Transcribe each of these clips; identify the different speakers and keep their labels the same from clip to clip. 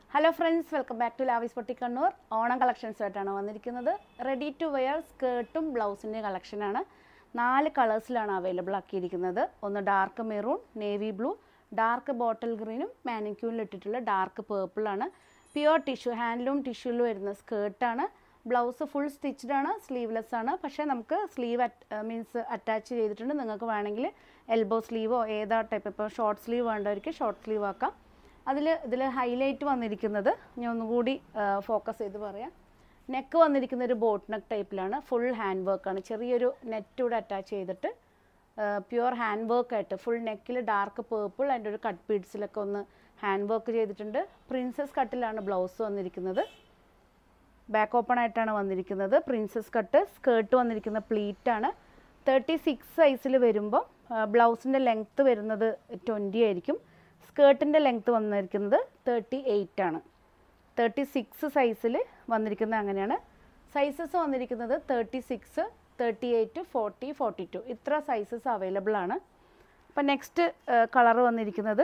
Speaker 1: hello friends welcome back to Lavis പൊട്ടി Kannur Onam collections ആയിട്ടാണ് വന്നിരിക്കുന്നത് റെഡി ടു വെയർ സ്കേർട്ടും ബ്ലൗസിൻ്റെ കളക്ഷനാണ് നാല് കളേഴ്സിലാണ് അവൈലബിൾ ആക്കിയിരിക്കുന്നത് ഒന്ന് dark maroon navy blue dark bottle ഗ്രീനും മാനിക്യൂണിൽ ഇട്ടിട്ടുള്ള ഡാർക്ക് പേർപ്പിളാണ് പ്യുവർ ടിഷ്യൂ ഹാൻഡ്ലൂം ടിഷ്യൂവിൽ വരുന്ന സ്കേർട്ടാണ് ബ്ലൗസ് ഫുൾ സ്റ്റിച്ച്ഡ് ആണ് സ്ലീവ്ലെസ് ആണ് പക്ഷേ നമുക്ക് സ്ലീവ് മീൻസ് അറ്റാച്ച് ചെയ്തിട്ടുണ്ട് നിങ്ങൾക്ക് വേണമെങ്കിൽ എൽബോ സ്ലീവോ ഏതാ ടൈപ്പ് ഇപ്പോൾ ഷോർട്ട് സ്ലീവ് വേണ്ടവർക്ക് ഷോർട്ട് സ്ലീവ് ആക്കാം അതിൽ ഇതിൽ ഹൈലൈറ്റ് വന്നിരിക്കുന്നത് ഞാൻ ഒന്നുകൂടി ഫോക്കസ് ചെയ്ത് പറയാം നെക്ക് വന്നിരിക്കുന്ന ഒരു ബോട്ട് നെക്ക് ടൈപ്പിലാണ് ഫുൾ ഹാൻഡ് വർക്കാണ് ചെറിയൊരു നെറ്റ് കൂടെ അറ്റാച്ച് ചെയ്തിട്ട് പ്യുവർ ഹാൻഡ് വർക്കായിട്ട് ഫുൾ നെക്കിൽ ഡാർക്ക് പേർപ്പിൾ അതിൻ്റെ ഒരു കട്ട് ബീഡ്സിലൊക്കെ ഒന്ന് ഹാൻഡ് വർക്ക് ചെയ്തിട്ടുണ്ട് പ്രിൻസസ് കട്ടിലാണ് ബ്ലൗസ് വന്നിരിക്കുന്നത് ബാക്ക് ഓപ്പൺ ആയിട്ടാണ് വന്നിരിക്കുന്നത് പ്രിൻസസ് കട്ട് സ്കേർട്ട് വന്നിരിക്കുന്ന പ്ലീറ്റ് ആണ് തേർട്ടി സിക്സ് സൈസിൽ വരുമ്പോൾ ബ്ലൗസിൻ്റെ ലെങ്ത്ത് വരുന്നത് ട്വൻറ്റി ആയിരിക്കും സ്കേർട്ടിൻ്റെ ലെങ്ത്ത് വന്നിരിക്കുന്നത് തേർട്ടി എയ്റ്റ് ആണ് തേർട്ടി സിക്സ് സൈസിൽ വന്നിരിക്കുന്നത് അങ്ങനെയാണ് സൈസസ് വന്നിരിക്കുന്നത് thirty six thirty eight forty forty two ഇത്ര സൈസസ് അവൈലബിൾ ആണ് അപ്പം നെക്സ്റ്റ് കളർ വന്നിരിക്കുന്നത്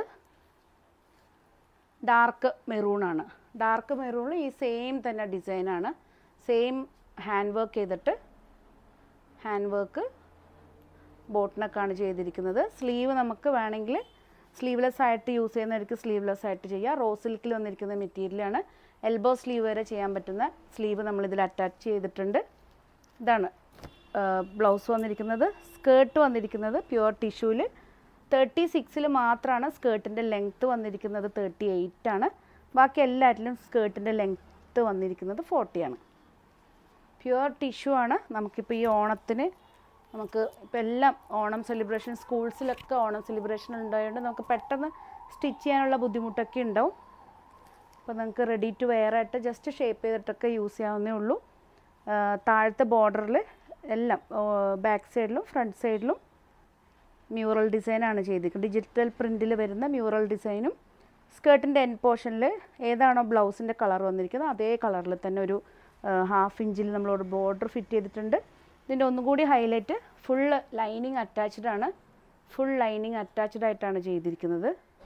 Speaker 1: ഡാർക്ക് മെറൂൺ ആണ് ഡാർക്ക് മെറൂണിൽ ഈ സെയിം തന്നെ ഡിസൈനാണ് സെയിം ഹാൻഡ് വർക്ക് ചെയ്തിട്ട് ഹാൻഡ് വർക്ക് ബോട്ടിനൊക്കെയാണ് ചെയ്തിരിക്കുന്നത് സ്ലീവ് നമുക്ക് വേണമെങ്കിൽ സ്ലീവ്ലെസ് ആയിട്ട് യൂസ് ചെയ്യുന്നവർക്ക് സ്ലീവ്ലെസ് ആയിട്ട് ചെയ്യാം റോ സിൽക്കിൽ വന്നിരിക്കുന്ന മെറ്റീരിയലാണ് എൽബോ സ്ലീവ് വരെ ചെയ്യാൻ പറ്റുന്ന സ്ലീവ് നമ്മളിതിൽ അറ്റാച്ച് ചെയ്തിട്ടുണ്ട് ഇതാണ് ബ്ലൗസ് വന്നിരിക്കുന്നത് സ്കേർട്ട് വന്നിരിക്കുന്നത് പ്യുവർ ടിഷ്യൂവിൽ തേർട്ടി സിക്സിൽ മാത്രമാണ് സ്കേർട്ടിൻ്റെ ലെങ്ത്ത് വന്നിരിക്കുന്നത് തേർട്ടി എയ്റ്റ് ആണ് ബാക്കി എല്ലാറ്റിലും സ്കേർട്ടിൻ്റെ ലെങ്ത്ത് വന്നിരിക്കുന്നത് ഫോർട്ടിയാണ് പ്യുവർ ടിഷ്യൂ ആണ് നമുക്കിപ്പോൾ ഈ ഓണത്തിന് നമുക്ക് ഇപ്പം എല്ലാം ഓണം സെലിബ്രേഷൻ സ്കൂൾസിലൊക്കെ ഓണം സെലിബ്രേഷൻ ഉണ്ടായതുകൊണ്ട് നമുക്ക് പെട്ടെന്ന് സ്റ്റിച്ച് ചെയ്യാനുള്ള ബുദ്ധിമുട്ടൊക്കെ ഉണ്ടാവും അപ്പോൾ നമുക്ക് റെഡി ടു വെയർ ആയിട്ട് ജസ്റ്റ് ഷേപ്പ് ചെയ്തിട്ടൊക്കെ യൂസ് ചെയ്യാവുന്നേ ഉള്ളൂ താഴത്തെ ബോർഡറിൽ എല്ലാം ബാക്ക് സൈഡിലും ഫ്രണ്ട് സൈഡിലും മ്യൂറൽ ഡിസൈനാണ് ചെയ്തിരിക്കുന്നത് ഡിജിറ്റൽ പ്രിൻറ്റിൽ വരുന്ന മ്യൂറൽ ഡിസൈനും സ്കേർട്ടിൻ്റെ എൻ പോർഷനിൽ ഏതാണോ ബ്ലൗസിൻ്റെ കളർ വന്നിരിക്കുന്നത് അതേ കളറിൽ തന്നെ ഒരു ഹാഫ് ഇഞ്ചിൽ നമ്മളോട് ബോർഡർ ഫിറ്റ് ചെയ്തിട്ടുണ്ട് ഇതിൻ്റെ ഒന്നുകൂടി ഹൈലൈറ്റ് ഫുള്ള് ലൈനിങ് അറ്റാച്ച്ഡ് ആണ് ഫുൾ ലൈനിങ് അറ്റാച്ച്ഡ് ആയിട്ടാണ് ചെയ്തിരിക്കുന്നത്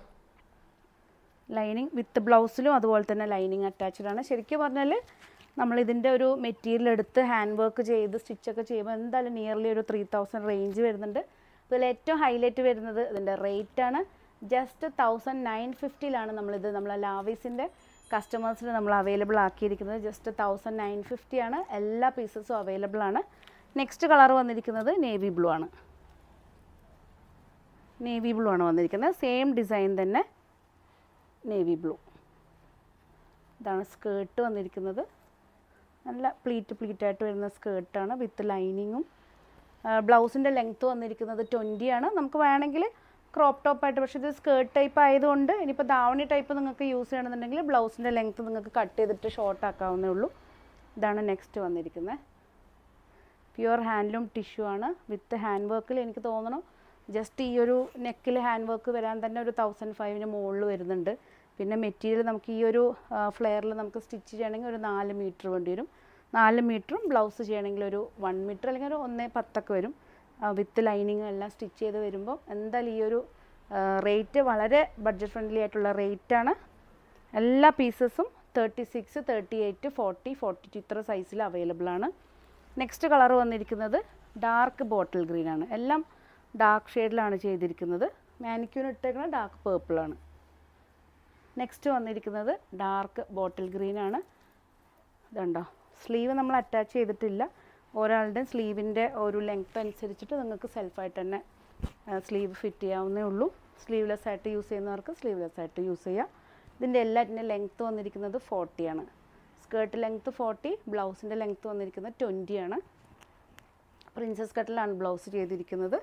Speaker 1: ലൈനിങ് വിത്ത് ബ്ലൗസിലും അതുപോലെ തന്നെ ലൈനിങ് അറ്റാച്ച്ഡ് ആണ് ശരിക്കും പറഞ്ഞാൽ നമ്മൾ ഇതിൻ്റെ ഒരു മെറ്റീരിയൽ എടുത്ത് ഹാൻഡ് വർക്ക് ചെയ്ത് സ്റ്റിച്ചൊക്കെ ചെയ്യുമ്പോൾ എന്തായാലും നിയർലി ഒരു ത്രീ തൗസൻഡ് റേഞ്ച് വരുന്നുണ്ട് ഇതിൽ ഏറ്റവും ഹൈലൈറ്റ് വരുന്നത് ഇതിൻ്റെ റേറ്റ് ആണ് ജസ്റ്റ് തൗസൻഡ് നയൻ ഫിഫ്റ്റിയിലാണ് നമ്മളിത് നമ്മളെ ലാവീസിൻ്റെ കസ്റ്റമേഴ്സിന് നമ്മൾ അവൈലബിൾ ആക്കിയിരിക്കുന്നത് ജസ്റ്റ് തൗസൻഡ് നയൻ ഫിഫ്റ്റി ആണ് എല്ലാ പീസസും അവൈലബിൾ ആണ് നെക്സ്റ്റ് കളർ വന്നിരിക്കുന്നത് നേവി ബ്ലൂ ആണ് നേവി ബ്ലൂ ആണ് വന്നിരിക്കുന്നത് സെയിം ഡിസൈൻ തന്നെ നേവി ബ്ലൂ ഇതാണ് സ്കേർട്ട് വന്നിരിക്കുന്നത് നല്ല പ്ലീറ്റ് പ്ലീറ്റായിട്ട് വരുന്ന സ്കേർട്ടാണ് വിത്ത് ലൈനിങ്ങും ബ്ലൗസിൻ്റെ ലെങ്ത്ത് വന്നിരിക്കുന്നത് ട്വൻറ്റി ആണ് നമുക്ക് വേണമെങ്കിൽ ക്രോപ്പ് ടോപ്പായിട്ട് പക്ഷേ ഇത് സ്കേർട്ട് ടൈപ്പ് ആയതുകൊണ്ട് ഇനിയിപ്പോൾ ദാവണി ടൈപ്പ് നിങ്ങൾക്ക് യൂസ് ചെയ്യണമെന്നുണ്ടെങ്കിൽ ബ്ലൗസിൻ്റെ ലെങ്ത്ത് നിങ്ങൾക്ക് കട്ട് ചെയ്തിട്ട് ഷോർട്ട് ആക്കാവുന്നേ ഉള്ളൂ ഇതാണ് നെക്സ്റ്റ് വന്നിരിക്കുന്നത് പ്യുവർ ഹാൻഡ്ലൂം ടിഷ്യൂ ആണ് വിത്ത് ഹാൻഡ് വർക്കിൽ എനിക്ക് തോന്നണം ജസ്റ്റ് ഈ ഒരു നെക്കിൽ ഹാൻഡ് വർക്ക് വരാൻ തന്നെ ഒരു തൗസൻഡ് ഫൈവിന് മുകളിൽ വരുന്നുണ്ട് പിന്നെ മെറ്റീരിയൽ നമുക്ക് ഈ ഒരു ഫ്ലെയറിൽ നമുക്ക് സ്റ്റിച്ച് ചെയ്യണമെങ്കിൽ ഒരു നാല് മീറ്റർ വേണ്ടി വരും നാല് മീറ്ററും ബ്ലൗസ് ചെയ്യണമെങ്കിൽ ഒരു വൺ മീറ്റർ അല്ലെങ്കിൽ ഒരു ഒന്നേ പത്തൊക്കെ വരും വിത്ത് ലൈനിങ് എല്ലാം സ്റ്റിച്ച് ചെയ്ത് വരുമ്പോൾ എന്തായാലും ഈ ഒരു റേറ്റ് വളരെ ബഡ്ജറ്റ് ഫ്രണ്ട്ലി ആയിട്ടുള്ള റേറ്റാണ് എല്ലാ പീസസും thirty six thirty eight forty forty two ഇത്ര സൈസിൽ അവൈലബിൾ ആണ് നെക്സ്റ്റ് കളർ വന്നിരിക്കുന്നത് ഡാർക്ക് ബോട്ടിൽ ഗ്രീൻ ആണ് എല്ലാം ഡാർക്ക് ഷെയ്ഡിലാണ് ചെയ്തിരിക്കുന്നത് മാനിക്യൂന് ഇട്ടേക്കുന്നത് ഡാർക്ക് പേർപ്പിളാണ് നെക്സ്റ്റ് വന്നിരിക്കുന്നത് ഡാർക്ക് ബോട്ടിൽ ഗ്രീൻ ആണ് ഇതുണ്ടോ സ്ലീവ് നമ്മൾ അറ്റാച്ച് ചെയ്തിട്ടില്ല ഒരാളുടെയും സ്ലീവിൻ്റെ ഒരു ലെങ്ത് അനുസരിച്ചിട്ട് നിങ്ങൾക്ക് സെൽഫായിട്ട് തന്നെ സ്ലീവ് ഫിറ്റ് ചെയ്യാവുന്നേ ഉള്ളൂ സ്ലീവ്ലെസ് ആയിട്ട് യൂസ് ചെയ്യുന്നവർക്ക് സ്ലീവ്ലെസ് ആയിട്ട് യൂസ് ചെയ്യാം ഇതിൻ്റെ എല്ലാറ്റിൻ്റെ ലെങ്ത്ത് വന്നിരിക്കുന്നത് ഫോർട്ടിയാണ് സ്കേർട്ട് ലെങ്ത്ത് ഫോർട്ടി ബ്ലൗസിൻ്റെ ലെങ്ത്ത് വന്നിരിക്കുന്നത് ട്വൻറ്റി ആണ് പ്രിൻസസ് കട്ടിലാണ് ബ്ലൗസ് ചെയ്തിരിക്കുന്നത്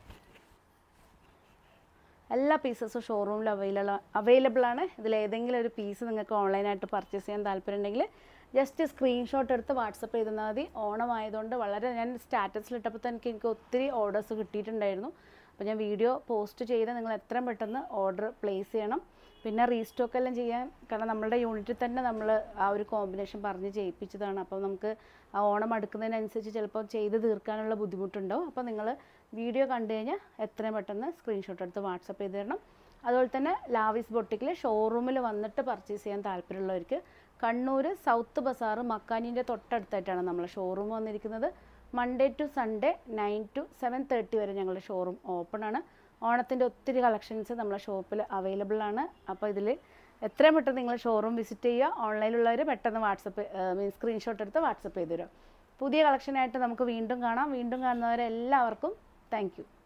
Speaker 1: എല്ലാ പീസസും ഷോറൂമിൽ അവൈലബിൾ അവൈലബിൾ ആണ് ഇതിൽ ഏതെങ്കിലും ഒരു പീസ് നിങ്ങൾക്ക് ഓൺലൈനായിട്ട് പർച്ചേസ് ചെയ്യാൻ താല്പര്യമുണ്ടെങ്കിൽ ജസ്റ്റ് സ്ക്രീൻഷോട്ട് എടുത്ത് വാട്സപ്പ് ചെയ്താൽ മതി ഓണം ആയതുകൊണ്ട് വളരെ ഞാൻ സ്റ്റാറ്റസിലിട്ടപ്പോൾ തന്നെ എനിക്ക് എനിക്ക് ഒത്തിരി ഓർഡേഴ്സ് കിട്ടിയിട്ടുണ്ടായിരുന്നു അപ്പോൾ ഞാൻ വീഡിയോ പോസ്റ്റ് ചെയ്ത് നിങ്ങൾ എത്രയും പെട്ടെന്ന് ഓർഡർ പ്ലേസ് ചെയ്യണം പിന്നെ റീസ്റ്റോക്ക് എല്ലാം ചെയ്യാൻ കാരണം നമ്മളുടെ യൂണിറ്റിൽ തന്നെ നമ്മൾ ആ ഒരു കോമ്പിനേഷൻ പറഞ്ഞ് ചെയ്യിപ്പിച്ചതാണ് അപ്പോൾ നമുക്ക് ആ ഓണം അടുക്കുന്നതിനനുസരിച്ച് ചിലപ്പോൾ ചെയ്ത് തീർക്കാനുള്ള ബുദ്ധിമുട്ടുണ്ടാവും അപ്പോൾ നിങ്ങൾ വീഡിയോ കണ്ടു കഴിഞ്ഞാൽ എത്രയും പെട്ടെന്ന് സ്ക്രീൻഷോട്ട് എടുത്ത് വാട്സപ്പ് ചെയ്ത് തരണം അതുപോലെ തന്നെ ലാവിസ് ബൊട്ടിക്കിൽ ഷോറൂമിൽ വന്നിട്ട് പർച്ചേസ് ചെയ്യാൻ താല്പര്യമുള്ളവർക്ക് കണ്ണൂർ സൗത്ത് ബസാർ മക്കാനിൻ്റെ തൊട്ടടുത്തായിട്ടാണ് നമ്മളെ ഷോറൂം വന്നിരിക്കുന്നത് Monday to Sunday nine to seven thirty വരെ ഞങ്ങളുടെ ഷോറൂം ഓപ്പൺ ആണ് ഓണത്തിൻ്റെ ഒത്തിരി കളക്ഷൻസ് നമ്മളെ ഷോപ്പിൽ അവൈലബിൾ ആണ് അപ്പോൾ ഇതിൽ എത്രയും പെട്ടെന്ന് നിങ്ങൾ ഷോറൂം വിസിറ്റ് ചെയ്യുക ഓൺലൈനിലുള്ളവർ പെട്ടെന്ന് വാട്സപ്പ് മീൻസ് സ്ക്രീൻഷോട്ട് എടുത്ത് വാട്സപ്പ് ചെയ്ത് തരും പുതിയ കളക്ഷനായിട്ട് നമുക്ക് വീണ്ടും കാണാം വീണ്ടും കാണുന്നവരെ എല്ലാവർക്കും താങ്ക് യു